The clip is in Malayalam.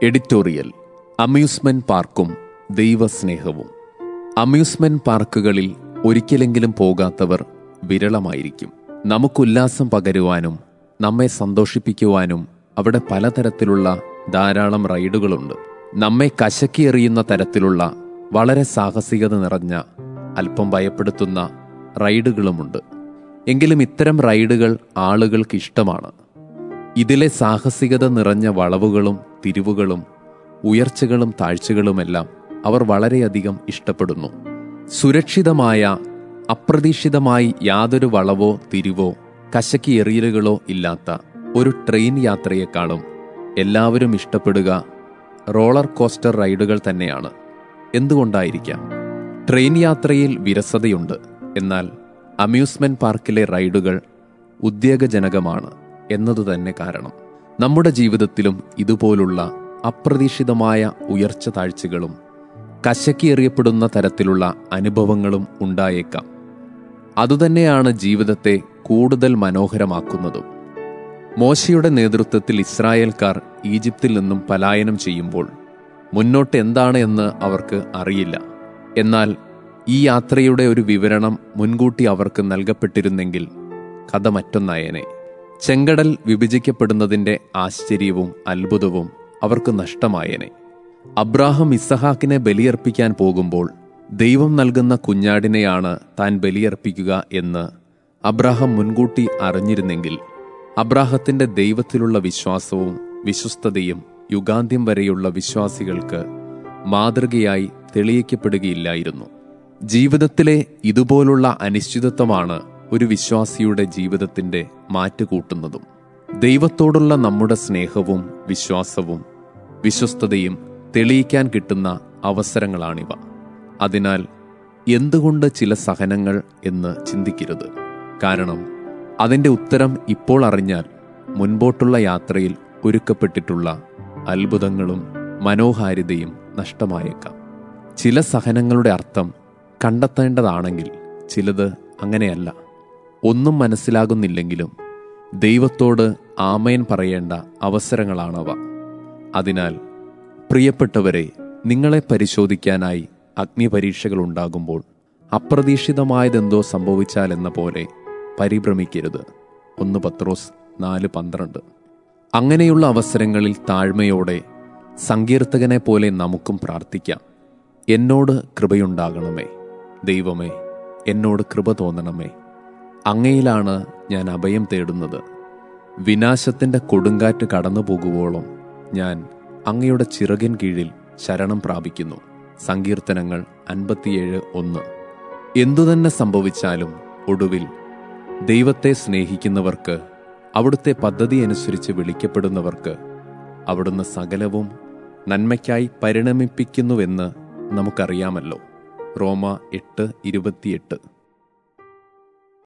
എഡിറ്റോറിയൽ അമ്യൂസ്മെന്റ് പാർക്കും ദൈവസ്നേഹവും അമ്യൂസ്മെന്റ് പാർക്കുകളിൽ ഒരിക്കലെങ്കിലും പോകാത്തവർ വിരളമായിരിക്കും നമുക്കുല്ലാസം പകരുവാനും നമ്മെ സന്തോഷിപ്പിക്കുവാനും അവിടെ പലതരത്തിലുള്ള ധാരാളം റൈഡുകളുണ്ട് നമ്മെ കശക്കിയെറിയുന്ന തരത്തിലുള്ള വളരെ സാഹസികത നിറഞ്ഞ അല്പം ഭയപ്പെടുത്തുന്ന റൈഡുകളുമുണ്ട് എങ്കിലും ഇത്തരം റൈഡുകൾ ആളുകൾക്ക് ഇഷ്ടമാണ് ഇതിലെ സാഹസികത നിറഞ്ഞ വളവുകളും തിരിവുകളും ഉയർച്ചകളും താഴ്ചകളുമെല്ലാം അവർ വളരെയധികം ഇഷ്ടപ്പെടുന്നു സുരക്ഷിതമായ അപ്രതീക്ഷിതമായി യാതൊരു വളവോ തിരിവോ കശക്കി എറിയലുകളോ ഇല്ലാത്ത ഒരു ട്രെയിൻ യാത്രയെക്കാളും എല്ലാവരും ഇഷ്ടപ്പെടുക റോളർ കോസ്റ്റർ റൈഡുകൾ തന്നെയാണ് എന്തുകൊണ്ടായിരിക്കാം ട്രെയിൻ യാത്രയിൽ വിരസതയുണ്ട് എന്നാൽ അമ്യൂസ്മെന്റ് പാർക്കിലെ റൈഡുകൾ ഉദ്വേഗജനകമാണ് എന്നതു തന്നെ കാരണം നമ്മുടെ ജീവിതത്തിലും ഇതുപോലുള്ള അപ്രതീക്ഷിതമായ ഉയർച്ച താഴ്ചകളും കശക്കിയെറിയപ്പെടുന്ന തരത്തിലുള്ള അനുഭവങ്ങളും ഉണ്ടായേക്കാം അതുതന്നെയാണ് ജീവിതത്തെ കൂടുതൽ മനോഹരമാക്കുന്നതും മോശയുടെ നേതൃത്വത്തിൽ ഇസ്രായേൽക്കാർ ഈജിപ്തിൽ നിന്നും പലായനം ചെയ്യുമ്പോൾ മുന്നോട്ട് എന്താണ് എന്ന് അവർക്ക് അറിയില്ല എന്നാൽ ഈ യാത്രയുടെ ഒരു വിവരണം മുൻകൂട്ടി അവർക്ക് നൽകപ്പെട്ടിരുന്നെങ്കിൽ കഥ മറ്റൊന്നായനെ ചെങ്കടൽ വിഭജിക്കപ്പെടുന്നതിന്റെ ആശ്ചര്യവും അത്ഭുതവും അവർക്ക് നഷ്ടമായേനെ അബ്രാഹം ഇസഹാക്കിനെ ബലിയർപ്പിക്കാൻ പോകുമ്പോൾ ദൈവം നൽകുന്ന കുഞ്ഞാടിനെയാണ് താൻ ബലിയർപ്പിക്കുക എന്ന് അബ്രാഹം മുൻകൂട്ടി അറിഞ്ഞിരുന്നെങ്കിൽ അബ്രാഹത്തിന്റെ ദൈവത്തിലുള്ള വിശ്വാസവും വിശ്വസ്തതയും യുഗാന്ത്യം വരെയുള്ള വിശ്വാസികൾക്ക് മാതൃകയായി തെളിയിക്കപ്പെടുകയില്ലായിരുന്നു ജീവിതത്തിലെ ഇതുപോലുള്ള അനിശ്ചിതത്വമാണ് ഒരു വിശ്വാസിയുടെ ജീവിതത്തിന്റെ മാറ്റുകൂട്ടുന്നതും ദൈവത്തോടുള്ള നമ്മുടെ സ്നേഹവും വിശ്വാസവും വിശ്വസ്തതയും തെളിയിക്കാൻ കിട്ടുന്ന അവസരങ്ങളാണിവ അതിനാൽ എന്തുകൊണ്ട് ചില സഹനങ്ങൾ എന്ന് ചിന്തിക്കരുത് കാരണം അതിന്റെ ഉത്തരം ഇപ്പോൾ അറിഞ്ഞാൽ മുൻപോട്ടുള്ള യാത്രയിൽ ഒരുക്കപ്പെട്ടിട്ടുള്ള അത്ഭുതങ്ങളും മനോഹാരിതയും നഷ്ടമായേക്കാം ചില സഹനങ്ങളുടെ അർത്ഥം കണ്ടെത്തേണ്ടതാണെങ്കിൽ ചിലത് അങ്ങനെയല്ല ഒന്നും മനസ്സിലാകുന്നില്ലെങ്കിലും ദൈവത്തോട് ആമയൻ പറയേണ്ട അവസരങ്ങളാണവ അതിനാൽ പ്രിയപ്പെട്ടവരെ നിങ്ങളെ പരിശോധിക്കാനായി അഗ്നിപരീക്ഷകൾ ഉണ്ടാകുമ്പോൾ അപ്രതീക്ഷിതമായതെന്തോ സംഭവിച്ചാലെന്ന പോലെ പരിഭ്രമിക്കരുത് ഒന്ന് പത്രോസ് നാല് പന്ത്രണ്ട് അങ്ങനെയുള്ള അവസരങ്ങളിൽ താഴ്മയോടെ സങ്കീർത്തകനെ പോലെ നമുക്കും പ്രാർത്ഥിക്കാം എന്നോട് കൃപയുണ്ടാകണമേ ദൈവമേ എന്നോട് കൃപ തോന്നണമേ അങ്ങയിലാണ് ഞാൻ അഭയം തേടുന്നത് വിനാശത്തിന്റെ കൊടുങ്കാറ്റ് കടന്നു പോകുവോളം ഞാൻ അങ്ങയുടെ ചിറകിൻ കീഴിൽ ശരണം പ്രാപിക്കുന്നു സങ്കീർത്തനങ്ങൾ അൻപത്തിയേഴ് ഒന്ന് എന്തുതന്നെ സംഭവിച്ചാലും ഒടുവിൽ ദൈവത്തെ സ്നേഹിക്കുന്നവർക്ക് അവിടുത്തെ പദ്ധതി അനുസരിച്ച് വിളിക്കപ്പെടുന്നവർക്ക് അവിടുന്ന് സകലവും നന്മയ്ക്കായി പരിണമിപ്പിക്കുന്നുവെന്ന് നമുക്കറിയാമല്ലോ റോമ എട്ട് ഇരുപത്തിയെട്ട്